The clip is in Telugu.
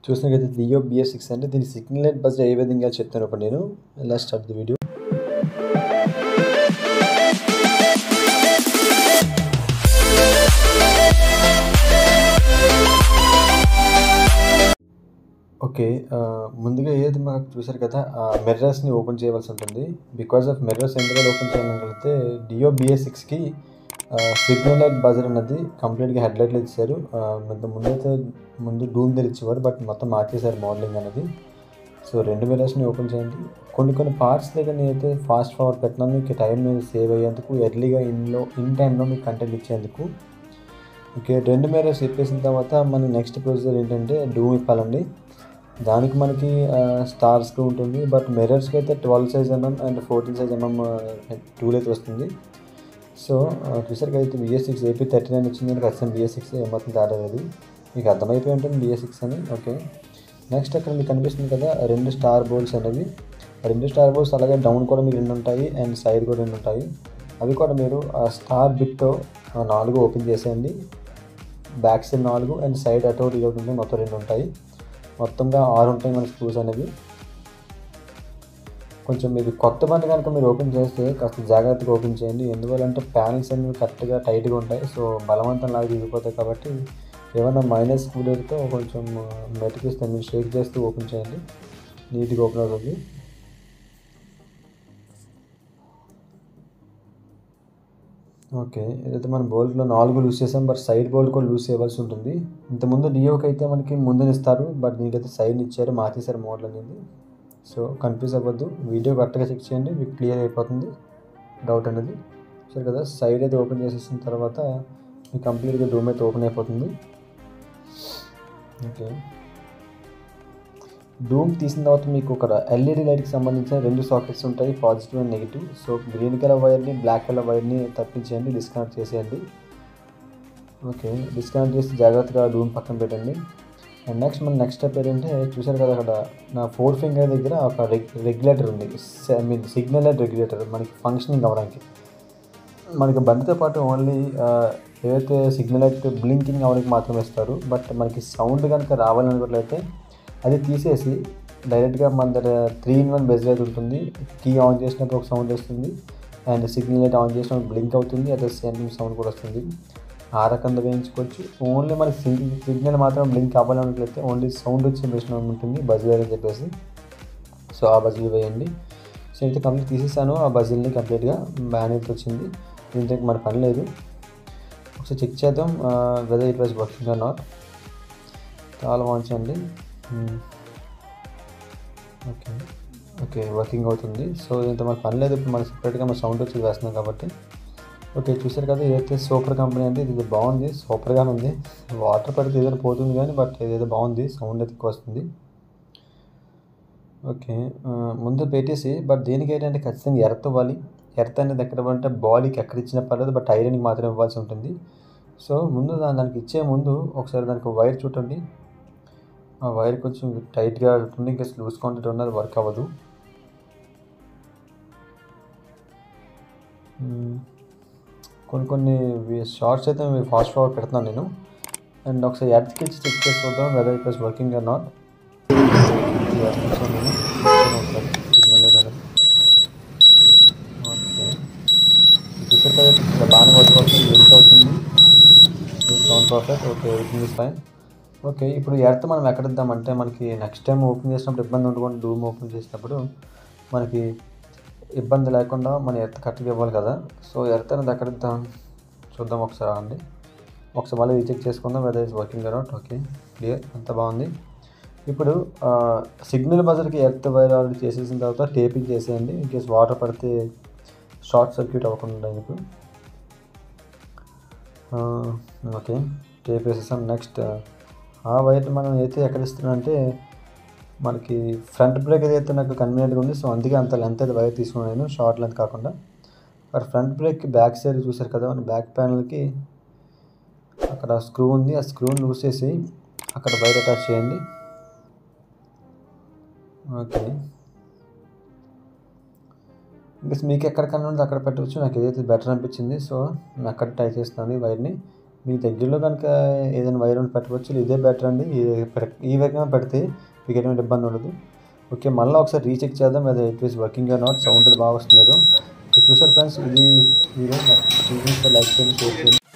చూసినట్లయితే దియో బిఎస్ సిక్స్ అంటే దీని సిగ్నల్ లైట్ బజ్ ఏ విధంగా చెప్తాను ఇప్పుడు నేను ఎలా స్టార్ట్ ది వీడియో ఓకే ముందుగా ఏది మాకు చూసారు కదా మిర్రర్స్ని ఓపెన్ చేయవలసి ఉంటుంది బికాస్ ఆఫ్ మిర్రర్స్ ఎందుకు ఓపెన్ చేయాలనుకుంటే డియో బిఎస్ సిక్స్కి సిగ్నల్ లైట్ బజర్ అన్నది కంప్లీట్గా హెడ్ లైట్లు ఇచ్చారు ఇంత ముందైతే ముందు డూమ్ దగ్గర ఇచ్చేవారు బట్ మొత్తం మార్చేశారు మోడలింగ్ అనేది సో రెండు మిర్రర్స్ని ఓపెన్ చేయండి కొన్ని కొన్ని పార్ట్స్ దగ్గర నేనైతే ఫాస్ట్ ఫార్వర్డ్ పెట్టినాను మీకు టైం సేవ్ అయ్యేందుకు ఎర్లీగా ఇన్లో ఇన్ టైంలో మీకు కంటెంట్ ఇచ్చేందుకు ఓకే రెండు మిర్రర్స్ చెప్పేసిన తర్వాత మన నెక్స్ట్ ప్రొసీజర్ ఏంటంటే డూమ్ ఇప్పాలండి దానికి మనకి స్టార్ స్క్రూ ఉంటుంది బట్ మిర్రర్స్కి అయితే twelve size mm and fourteen size mm tool అయితే వస్తుంది సో చూసారు అయితే BS six AP thirty nine వచ్చింది నాకు అసలు బిఎస్ సిక్స్ ఏమవుతుంది తేడా లేదు మీకు అర్థమైపోయి ఉంటుంది బిఎస్ సిక్స్ అని ఓకే నెక్స్ట్ అక్కడ మీకు కనిపిస్తుంది కదా రెండు స్టార్ బోల్స్ అనేవి రెండు స్టార్ బోల్స్ అలాగే డౌన్ కూడా మీకు రెండు ఉంటాయి అండ్ సైడ్ కూడా రెండు ఉంటాయి అవి కూడా మీరు ఆ స్టార్ బిట్తో నాలుగు ఓపెన్ చేసేయండి బ్యాక్ సైడ్ నాలుగు అండ్ సైడ్ అటు ఒకటి ఒకటి ఉంటాయి మొత్తం రెండు ఉంటాయి మొత్తంగా ఆరు ఉంటాయి మన స్క్రూస్ అనేవి కొంచెం మీరు కొత్త బండి కనుక మీరు ఓపెన్ చేస్తే కాస్త జాగ్రత్తగా ఓపెన్ చేయండి ఎందువల్లంటే ప్యానల్స్ అనేవి కరెక్ట్గా టైట్గా ఉంటాయి సో బలవంతం లాగా దిగిపోతాయి కాబట్టి ఏమైనా మైనస్ కూలర్తో కొంచెం మెటికిస్తే మీరు షేక్ చేస్తూ ఓపెన్ చేయండి నీట్గా ఓపెన్ అవుతుంది ఓకే ఏదైతే మనం బోల్ట్లో నాలుగు లూజ్ చేసాం బట్ సైడ్ బోల్ట్ కూడా లూజ్ చేయవలసి ఉంటుంది ఇంతకుముందు డియోకి అయితే మనకి ముందునిస్తారు బట్ దీనికైతే సైడ్ ఇచ్చారు మార్చేశారు మోడల్ అనేది సో కన్ఫ్యూజ్ అవ్వద్దు వీడియో కరెక్ట్గా చెక్ చేయండి మీకు క్లియర్ అయిపోతుంది డౌట్ అనేది సరే కదా సైడ్ అయితే ఓపెన్ చేసేసిన తర్వాత మీకు కంప్లీట్గా డూమ్ అయితే ఓపెన్ అయిపోతుంది ఓకే డూమ్ తీసిన తర్వాత మీకు ఒక ఎల్ఈడి లైట్కి సంబంధించిన రెండు సాకెట్స్ ఉంటాయి positive and negative so green colour వైర్ని బ్లాక్ కలర్ వైర్ని తప్పించేయండి డిస్కనెక్ట్ చేసేయండి ఓకే డిస్కనెక్ట్ చేసి జాగ్రత్తగా డూమ్ పక్కన పెట్టండి అండ్ నెక్స్ట్ మన నెక్స్ట్ స్టెప్ ఏంటంటే చూసారు కదా అక్కడ నా ఫోర్ ఫింగర్ దగ్గర ఒక రెగ్ రెగ్యులేటర్ ఉంది I mean signal light regulator మనకి ఫంక్షనింగ్ అవ్వడానికి మనకి బండితో పాటు ఓన్లీ ఏదైతే సిగ్నల్ లైట్ బ్లింకింగ్ అవ్వడానికి మాత్రమే ఇస్తారు బట్ మనకి సౌండ్ కనుక రావాలనుకున్నట్లయితే అది తీసేసి డైరెక్ట్గా మన దగ్గర త్రీ ఇన్ వన్ బెజ్ లైట్ ఉంటుంది కీ ఆన్ చేసినప్పుడు ఒక సౌండ్ వస్తుంది అండ్ సిగ్నల్ లైట్ ఆన్ చేసినప్పుడు బ్లింక్ అవుతుంది అదే సేమ్ సౌండ్ కూడా వస్తుంది ఆ రకంగా వేయించుకోవచ్చు ఓన్లీ మనకి సిగ్నల్ మాత్రం బ్లింక్ అవ్వాలన్నట్లయితే ఓన్లీ సౌండ్ వచ్చే మిషన్ ఉంటుంది బజిలర్ అని చెప్పేసి సో ఆ బజిల్ వేయండి సో అయితే కంప్లీట్ తీసేసాను ఆ బజిల్ని కంప్లీట్గా బ్యాన్ అయితే వచ్చింది దీంతో మన పని లేదు ఒకసారి చెక్ చేద్దాం whether it was working or not చాలా వాంచండి ఓకే ఓకే వర్కింగ్ అవుతుంది సో దీంతో మనకు పని లేదు ఇప్పుడు మనకి సపరేట్గా మన సౌండ్ వచ్చి వేస్తున్నాం కాబట్టి ఓకే చూసారు కదా ఏదైతే సూపర్ కంపెనీ అంటే ఇది బాగుంది సూపర్గానే ఉంది వాటర్ పడితే ఏదైనా పోతుంది కానీ బట్ ఏదైతే బాగుంది సౌండ్ అయితే ఎక్కువ వస్తుంది ఓకే ముందు పెట్టేసి బట్ దేనికి ఏంటంటే ఖచ్చితంగా ఎర్త్ ఇవ్వాలి ఎర్త్ అనేది ఎక్కడ అంటే బాడీకి ఎక్కడ ఇచ్చినా పర్లేదు బట్ ఐరన్కి మాత్రం ఇవ్వాల్సి ఉంటుంది సో ముందు దానికి ఇచ్చే ముందు ఒకసారి దానికి వైర్ చూడండి ఆ వైర్ కొంచెం టైట్గా ఉంటుంది ఇంకా లూజ్ కాంటాక్ట్ ఉన్నది వర్క్ అవ్వదు కొన్ని కొన్ని షార్ట్స్ అయితే ఫాస్ట్ ఫార్వర్డ్ పెడుతున్నాను నేను అండ్ ఒకసారి ఎర్త్కి ఇచ్చి చెక్ చేసి చూద్దాం whether it was working or not signal okay చూసారు కదా ఇక్కడ బాగానే వర్క్ అవుతుంది లింక్ అవుతుంది sound perfect okay everything is fine okay ఇప్పుడు ఎర్త్ మనం ఎక్కడ ఇద్దామంటే మనకి నెక్స్ట్ టైం ఓపెన్ చేసినప్పుడు ఇబ్బంది ఉండకుండా డూమ్ ఓపెన్ చేసినప్పుడు మనకి ఇబ్బంది లేకుండా మన ఎర్త్ కరెక్ట్గా ఇవ్వాలి కదా సో ఎర్త్ అనేది ఎక్కడ ఇద్దాం చూద్దాం ఒకసారి అండి ఒకసారి మళ్ళీ రీచెక్ చేసుకుందాం whether is working or not okay clear అంత బాగుంది ఇప్పుడు సిగ్నల్ బజర్కి ఎర్త్ వైర్ ఆల్రెడీ చేసేసిన తర్వాత టేపింగ్ చేసేయండి ఇన్ కేస్ వాటర్ పడితే షార్ట్ సర్క్యూట్ అవ్వకుండా మీకు ఓకే టేప్ వేసేసాం నెక్స్ట్ ఆ వైర్ మనం అయితే ఎక్కడ ఇస్తున్నాం అంటే మనకి ఫ్రంట్ బ్రేక్ ఏదైతే నాకు కన్వీనియంట్గా ఉంది సో అందుకే అంత లెంత్ అయితే వైర్ తీసుకున్నాను నేను షార్ట్ లెంత్ కాకుండా బట్ ఫ్రంట్ బ్రేక్కి బ్యాక్ సైడ్ చూసారు కదా మన బ్యాక్ ప్యానల్కి అక్కడ స్క్రూ ఉంది ఆ స్క్రూని లూజ్ చేసి అక్కడ వైర్ అటాచ్ చేయండి ఓకే ఇంకా మీకు ఎక్కడ కన్నా ఉంటే అక్కడ పెట్టవచ్చు నాకు ఏదైతే బెటర్ అనిపించింది సో నేను అక్కడ ట్రై చేస్తాను ఈ వైర్ని మీ దగ్గరలో కనుక ఏదైనా వైర్ ఉంటే పెట్టవచ్చు ఇదే బెటర్ అండి ఈ- పెట్- ఈ విధంగా పెడితే మీకు ఎటువంటి ఇబ్బంది ఉండదు ఓకే మళ్ళీ ఒకసారి రీచెక్ చేద్దాం అది it is working or not sound బాగా వస్తుంది ఓకే చూసారు ఫ్రెండ్స్ ఇది వీడియో లైక్ చేయండి షేర్ చేయండి